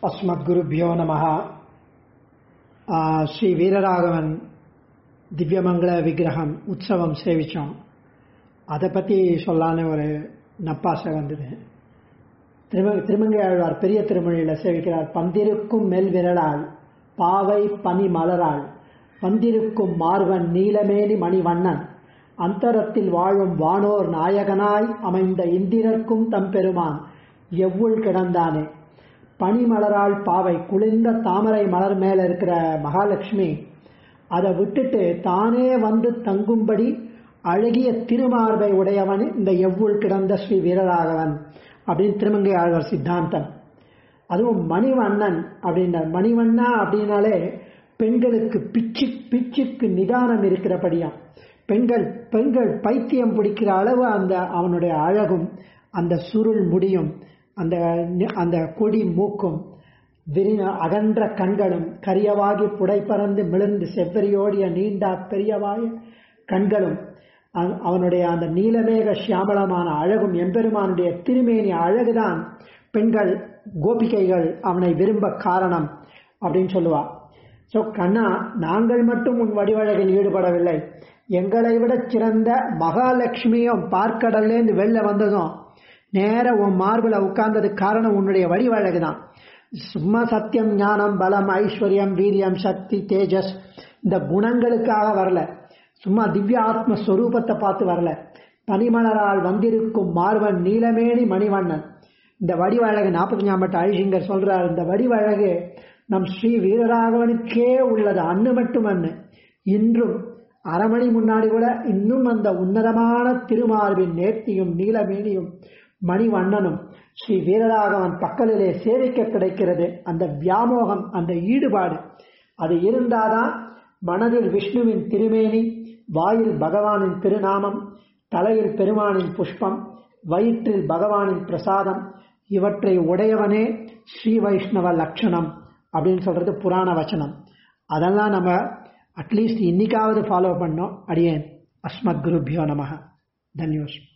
அஸ்மத்குருபியோ நம ஸ்ரீ வீரராகவன் திவ்யமங்கள விக்கிரகம் உற்சவம் சேவிச்சோம் அதை பற்றி சொல்லான்னு ஒரு நப்பாசை வந்தது திரும திருமங்கை ஆழ்வார் பெரிய திருமொழியில் சேவிக்கிறார் பந்திருக்கும் மெல் விரலால் பாவை பனி மலராள் வந்திருக்கும் மார்வன் நீலமேனி மணிவண்ணன் அந்தரத்தில் வாழும் வானோர் நாயகனாய் அமைந்த இந்திரர்க்கும் தம்பெருமான் எவ்வுள் கிடந்தானே பனிமலரால் பாவை குளிர்ந்த தாமரை மலர் மேல இருக்கிற மகாலட்சுமி அதை விட்டுட்டு தானே வந்து தங்கும்படி அழகிய திருமார்பை உடையவன் இந்த எவ்வுள் கிடந்த ஸ்ரீ வீரராகவன் அப்படின்னு திருமங்கை ஆழ்வார் சித்தாந்தம் அதுவும் மணிவண்ணன் அப்படின்ற மணிவண்ணா அப்படின்னாலே பெண்களுக்கு பிச்சு பிச்சுக்கு நிதானம் இருக்கிறபடியாம் பெண்கள் பெண்கள் பைத்தியம் பிடிக்கிற அளவு அந்த அவனுடைய அழகும் அந்த சுருள் முடியும் அந்த அந்த கொடி மூக்கும் விரி அகன்ற கண்களும் கரியவாகி புடைப்பறந்து மிளந்து செவ்வரியோடிய நீண்ட பெரியவாய கண்களும் அவனுடைய அந்த நீலமேக சியாமளமான அழகும் எம்பெருமானுடைய திருமேனி அழகுதான் பெண்கள் கோபிகைகள் அவனை விரும்ப காரணம் அப்படின்னு சொல்லுவா ஸோ கண்ணா நாங்கள் மட்டும் உன் வடிவழகில் ஈடுபடவில்லை எங்களை விட சிறந்த மகாலட்சுமியும் பார்க்கடல்லேருந்து வெளில வந்ததும் நேர உன் மார்பில் உட்கார்ந்ததுக்கு காரணம் உன்னுடைய வடிவழகு தான் சும்மா சத்தியம் ஞானம் பலம் ஐஸ்வர்யம் வீரியம் சக்தி தேஜஸ் இந்த குணங்களுக்காக வரல சும்மா திவ்ய ஆத்ம ஸ்வரூபத்தை பார்த்து வரல பனிமலரால் வந்திருக்கும் மார்வன் நீலமேனி மணிவண்ணன் இந்த வடிவழகு நாற்பத்தஞ்சாம் பட்ட ஐஷிங்கர் சொல்றார் இந்த வடிவழகு நம் ஸ்ரீ வீரராகவனுக்கே உள்ளது அன்னு மட்டும் அன்னு இன்றும் அரை மணி முன்னாடி கூட இன்னும் அந்த உன்னதமான திருமார்பின் நேர்த்தியும் நீலமேனியும் மணிவண்ணனும் ஸ்ரீ வீரராகவன் பக்கலிலே சேவிக்க கிடைக்கிறது அந்த வியாமோகம் அந்த ஈடுபாடு அது இருந்தாதான் மனதில் விஷ்ணுவின் திருமேனி வாயில் பகவானின் திருநாமம் தலையில் பெருமானின் புஷ்பம் வயிற்றில் பகவானின் பிரசாதம் இவற்றை உடையவனே ஸ்ரீ வைஷ்ணவ லட்சணம் அப்படின்னு சொல்றது புராண வச்சனம் அதெல்லாம் நம்ம அட்லீஸ்ட் இன்னைக்காவது ஃபாலோ பண்ணோம் அடியேன் அஸ்மத் குருபியோ நமக தன்யோஸ்